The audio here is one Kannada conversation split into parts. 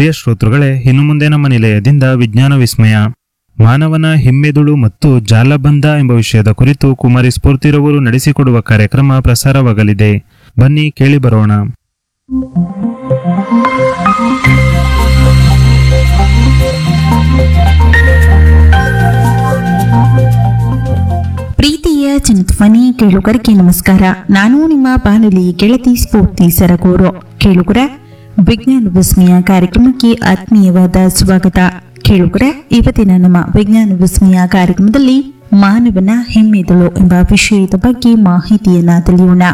ಪ್ರಿಯ ಶ್ರೋತೃಗಳೇ ಇನ್ನು ಮುಂದೆ ನಮ್ಮ ನಿಲಯದಿಂದ ವಿಜ್ಞಾನ ವಿಸ್ಮಯ ಮಾನವನ ಹಿಮ್ಮೆದುಳು ಮತ್ತು ಜಾಲಬಂಧ ಎಂಬ ವಿಷಯದ ಕುರಿತು ಕುಮಾರಿ ಸ್ಫೂರ್ತಿರವರು ನಡೆಸಿಕೊಡುವ ಕಾರ್ಯಕ್ರಮ ಪ್ರಸಾರವಾಗಲಿದೆ ಬನ್ನಿ ಕೇಳಿ ಬರೋಣ ಪ್ರೀತಿಯ ಚಿಂತ್ವನಿ ಕೇಳುಗರಿಗೆ ನಮಸ್ಕಾರ ನಾನು ನಿಮ್ಮ ಬಾನುಲಿ ಗೆಳತಿ ಸ್ಫೂರ್ತಿ ಸರಗೂರು ಕೇಳುಗರ ವಿಜ್ಞಾನ ವಿಸ್ಮಯ ಕಾರ್ಯಕ್ರಮಕ್ಕೆ ಆತ್ಮೀಯವಾದ ಸ್ವಾಗತ ಕೇಳುಗರ ಇವತ್ತಿನ ನಮ್ಮ ವಿಜ್ಞಾನ ವಿಸ್ಮಯ ಕಾರ್ಯಕ್ರಮದಲ್ಲಿ ಮಾನವನ ಹೆಮ್ಮೆದಳು ಎಂಬ ವಿಷಯದ ಬಗ್ಗೆ ಮಾಹಿತಿಯನ್ನ ತಿಳಿಯೋಣ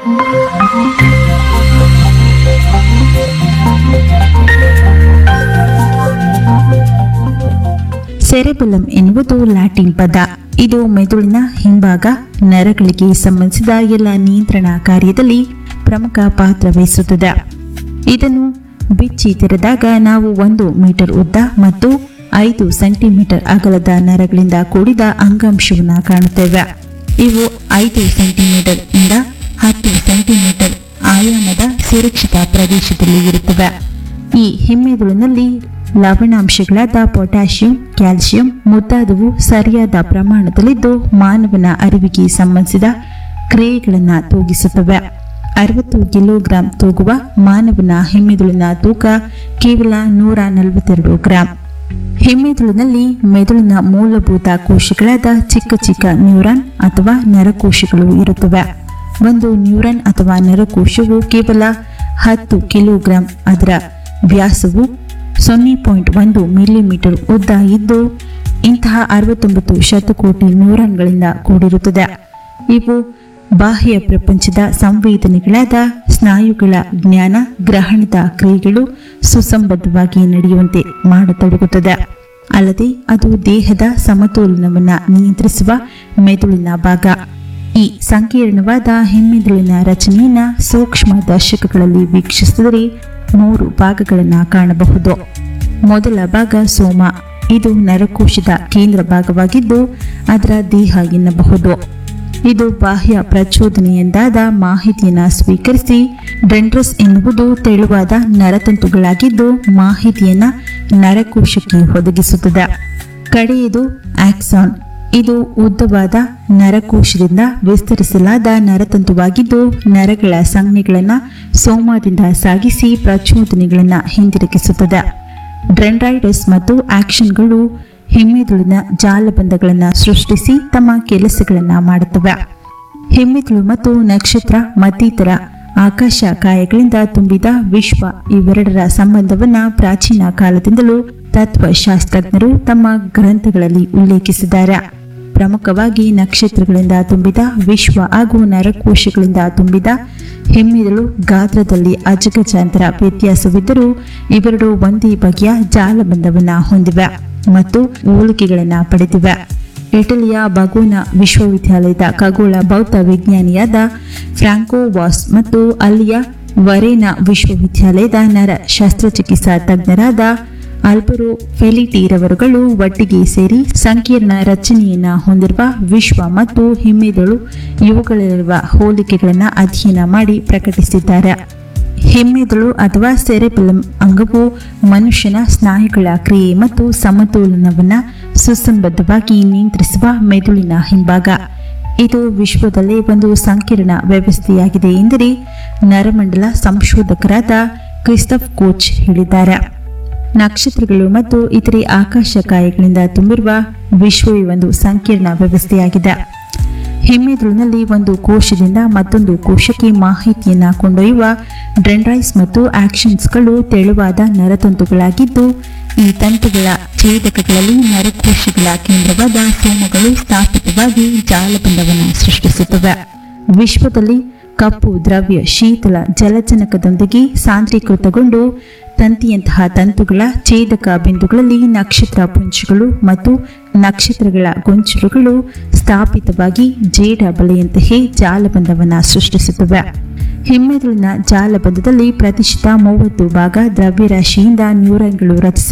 ಸೆರೆಬೆಲಂ ಎನ್ನುವುದು ಲ್ಯಾಟಿನ್ ಪದ ಇದು ಮೆದುಳಿನ ಹಿಂಭಾಗ ನರಗಳಿಗೆ ಸಂಬಂಧಿಸಿದ ಎಲ್ಲ ನಿಯಂತ್ರಣ ಕಾರ್ಯದಲ್ಲಿ ಪ್ರಮುಖ ಪಾತ್ರ ವಹಿಸುತ್ತದೆ ಇದನ್ನು ಬಿಚ್ಚಿ ತೆರೆದಾಗ ನಾವು ಒಂದು ಮೀಟರ್ ಉದ್ದ ಮತ್ತು ಐದು ಸೆಂಟಿಮೀಟರ್ ಅಗಲದ ನರಗಳಿಂದ ಕೂಡಿದ ಅಂಗಾಂಶವನ್ನು ಕಾಣುತ್ತೇವೆ ಇವು ಐದು ಸೆಂಟಿಮೀಟರ್ ಇಂದ ಹತ್ತು ಸೆಂಟಿಮೀಟರ್ ಆಯಾಮದ ಸುರಕ್ಷಿತ ಪ್ರದೇಶದಲ್ಲಿ ಇರುತ್ತವೆ ಈ ಹಿಮ್ಮೆದುಳಿನಲ್ಲಿ ಲವಣಾಂಶಗಳಾದ ಪೊಟ್ಯಾಷಿಯಂ ಕ್ಯಾಲ್ಸಿಯಂ ಮುಂತಾದವು ಸರಿಯಾದ ಪ್ರಮಾಣದಲ್ಲಿದ್ದು ಮಾನವನ ಅರಿವಿಗೆ ಸಂಬಂಧಿಸಿದ ಕ್ರಿಯೆಗಳನ್ನು ತೂಗಿಸುತ್ತವೆ ಅರವತ್ತು ಕಿಲೋಗ್ರಾಂ ತೂಗುವ ಮಾನವನ ಹೆಮ್ಮೆದುಳಿನ ತೂಕ ಕೇವಲ ನೂರ ನಲವತ್ತೆರಡು ಗ್ರಾಂ ಹೆಮ್ಮೆದುಳಿನಲ್ಲಿ ಮೆದುಳಿನ ಮೂಲಭೂತ ಕೋಶಗಳಾದ ಚಿಕ್ಕ ಚಿಕ್ಕ ನ್ಯೂರಾನ್ ಅಥವಾ ನರಕೋಶಗಳು ಇರುತ್ತವೆ ಒಂದು ನ್ಯೂರಾನ್ ಅಥವಾ ನರಕೋಶವು ಕೇವಲ ಹತ್ತು ಕಿಲೋಗ್ರಾಂ ಅದರ ವ್ಯಾಸವು ಸೊನ್ನೆ ಪಾಯಿಂಟ್ ಒಂದು ಮಿಲಿಮೀಟರ್ ಉದ್ದ ಇದ್ದು ಇಂತಹ ಅರವತ್ತೊಂಬತ್ತು ಶತಕೋಟಿ ನ್ಯೂರಾನ್ಗಳಿಂದ ಕೂಡಿರುತ್ತದೆ ಇವು ಬಾಹ್ಯ ಪ್ರಪಂಚದ ಸಂವೇದನೆಗಳಾದ ಸ್ನಾಯುಗಳ ಜ್ಞಾನ ಗ್ರಹಣದ ಕ್ರಿಯೆಗಳು ಸುಸಂಬದ್ಧವಾಗಿ ನಡೆಯುವಂತೆ ಮಾಡತೊಡಗುತ್ತದೆ ಅಲ್ಲದೆ ಅದು ದೇಹದ ಸಮತೋಲನವನ್ನು ನಿಯಂತ್ರಿಸುವ ಮೆದುಳಿನ ಭಾಗ ಈ ಸಂಕೀರ್ಣವಾದ ಹೆಮ್ಮೆದುಳಿನ ರಚನೆಯನ್ನ ಸೂಕ್ಷ್ಮ ದರ್ಶಕಗಳಲ್ಲಿ ವೀಕ್ಷಿಸಿದರೆ ಮೂರು ಭಾಗಗಳನ್ನು ಕಾಣಬಹುದು ಮೊದಲ ಭಾಗ ಸೋಮ ಇದು ನರಕೋಶದ ಕೇಂದ್ರ ಭಾಗವಾಗಿದ್ದು ಅದರ ದೇಹ ಎನ್ನಬಹುದು ಇದು ಬಾಹ್ಯ ಪ್ರಚೋದನೆಯಿಂದಾದ ಮಾಹಿತಿಯನ್ನು ಸ್ವೀಕರಿಸಿ ಡೆಂಡ್ರಸ್ ಎನ್ನುವುದು ತೆಳುವಾದ ನರತಂತುಗಳಾಗಿದ್ದು ಮಾಹಿತಿಯನ್ನ ನರಕೋಶಕ್ಕೆ ಒದಗಿಸುತ್ತದೆ ಕಡೆಯದು ಆಕ್ಸಾನ್ ಇದು ಉದ್ದವಾದ ನರಕೋಶದಿಂದ ವಿಸ್ತರಿಸಲಾದ ನರತಂತುವಾಗಿದ್ದು ನರಗಳ ಸಂಜ್ಞೆಗಳನ್ನು ಸೋಮದಿಂದ ಸಾಗಿಸಿ ಪ್ರಚೋದನೆಗಳನ್ನು ಹಿಂದಿರುಗಿಸುತ್ತದೆ ಡ್ರೆಂಡ್ರೈಡಸ್ ಮತ್ತು ಆಕ್ಷನ್ಗಳು ಹೆಮ್ಮೆದುಳಿನ ಜಾಲಬಂಧಗಳನ್ನು ಸೃಷ್ಟಿಸಿ ತಮ್ಮ ಕೆಲಸಗಳನ್ನು ಮಾಡುತ್ತವೆ ಹೆಮ್ಮೆದುಳು ಮತ್ತು ನಕ್ಷತ್ರ ಮತ್ತಿತರ ಆಕಾಶ ಕಾಯಗಳಿಂದ ತುಂಬಿದ ವಿಶ್ವ ಇವೆರಡರ ಸಂಬಂಧವನ್ನ ಪ್ರಾಚೀನ ಕಾಲದಿಂದಲೂ ತತ್ವಶಾಸ್ತ್ರಜ್ಞರು ತಮ್ಮ ಗ್ರಂಥಗಳಲ್ಲಿ ಉಲ್ಲೇಖಿಸಿದ್ದಾರೆ ಪ್ರಮುಖವಾಗಿ ನಕ್ಷತ್ರಗಳಿಂದ ತುಂಬಿದ ವಿಶ್ವ ಹಾಗೂ ನರಕೋಶಗಳಿಂದ ತುಂಬಿದ ಹೆಮ್ಮೆದಳು ಗಾತ್ರದಲ್ಲಿ ಅಜಗಜಾಂತರ ವ್ಯತ್ಯಾಸವಿದ್ದರೂ ಇವೆರಡು ಒಂದೇ ಬಗೆಯ ಜಾಲಬಂಧವನ್ನ ಹೊಂದಿವೆ ಮತ್ತು ಹೋಲಿಕೆಗಳನ್ನು ಪಡೆದಿವೆ ಇಟಲಿಯ ಬಗೋನ ವಿಶ್ವವಿದ್ಯಾಲಯದ ಖಗೋಳ ಭೌತ ವಿಜ್ಞಾನಿಯಾದ ಫ್ರಾಂಕೋ ವಾಸ್ ಮತ್ತು ಅಲ್ಲಿಯ ವರೇನಾ ವಿಶ್ವವಿದ್ಯಾಲಯದ ನರ ಶಸ್ತ್ರಚಿಕಿತ್ಸಾ ತಜ್ಞರಾದ ಅಲ್ಬರೋ ಫೆಲಿಟಿರವರುಗಳು ಒಟ್ಟಿಗೆ ಸೇರಿ ಸಂಕೀರ್ಣ ರಚನೆಯನ್ನ ಹೊಂದಿರುವ ವಿಶ್ವ ಮತ್ತು ಹಿಮ್ಮೆದುಳು ಇವುಗಳಲ್ಲಿರುವ ಹೋಲಿಕೆಗಳನ್ನು ಅಧ್ಯಯನ ಮಾಡಿ ಪ್ರಕಟಿಸಿದ್ದಾರೆ ಹೆಮ್ಮೆದುಳು ಅಥವಾ ಸೆರೆಬೆಲಂ ಅಂಗವು ಮನುಷ್ಯನ ಸ್ನಾಯುಗಳ ಕ್ರಿಯೆ ಮತ್ತು ಸಮತೋಲನವನ್ನು ಸುಸಂಬದ್ಧವಾಗಿ ನಿಯಂತ್ರಿಸುವ ಮೆದುಳಿನ ಹಿಂಭಾಗ ಇದು ವಿಶ್ವದಲ್ಲೇ ಒಂದು ಸಂಕೀರ್ಣ ವ್ಯವಸ್ಥೆಯಾಗಿದೆ ಎಂದರೆ ನರಮಂಡಲ ಸಂಶೋಧಕರಾದ ಕ್ರಿಸ್ತಫ್ ಕೋಚ್ ಹೇಳಿದ್ದಾರೆ ನಕ್ಷತ್ರಗಳು ಮತ್ತು ಇತರೆ ಆಕಾಶಕಾಯಗಳಿಂದ ತುಂಬಿರುವ ವಿಶ್ವವೇ ಒಂದು ಸಂಕೀರ್ಣ ವ್ಯವಸ್ಥೆಯಾಗಿದೆ ಹೆಮ್ಮೆದುಳಿನಲ್ಲಿ ಒಂದು ಕೋಶದಿಂದ ಮತ್ತೊಂದು ಕೋಶಕ್ಕೆ ಮಾಹಿತಿಯನ್ನು ಕೊಂಡೊಯ್ಯುವ ಡ್ರೆಂಡ್ರೈಸ್ ಮತ್ತು ಆಕ್ಷನ್ಸ್ಗಳು ತೆಳುವಾದ ನರತಂತುಗಳಾಗಿದ್ದು ಈ ತಂತುಗಳ ಛೇದಕಗಳಲ್ಲಿ ನರಕೋಶಗಳ ಕೇಂದ್ರವಾದ ಸೋಮಗಳು ಸ್ಥಾಪಿತವಾಗಿ ಜಾಲಬಂಧವನ್ನು ಸೃಷ್ಟಿಸುತ್ತವೆ ವಿಶ್ವದಲ್ಲಿ ಕಪ್ಪು ದ್ರವ್ಯ ಶೀತಲ ಜಲಜನಕದೊಂದಿಗೆ ಸಾಂದ್ರೀಕೃತಗೊಂಡು ತಂತಿಯಂತಹ ತಂತುಗಳ ಛೇದಕ ಬಿಂದುಗಳಲ್ಲಿ ನಕ್ಷತ್ರ ಪುಂಜಗಳು ಮತ್ತು ನಕ್ಷತ್ರಗಳ ಗೊಂಚಲುಗಳು ಸ್ಥಾಪಿತವಾಗಿ ಜೇಡ ಬಲೆಯಂತೆಯೇ ಜಾಲಬಂಧವನ್ನು ಸೃಷ್ಟಿಸುತ್ತವೆ ಹೆಮ್ಮೆದುಳಿನ ಜಾಲಬಂಧದಲ್ಲಿ ಪ್ರತಿಶತ ಮೂವತ್ತು ಭಾಗ ದ್ರವ್ಯರಾಶಿಯಿಂದ ನ್ಯೂರಾನ್ಗಳು ರಚಿಸ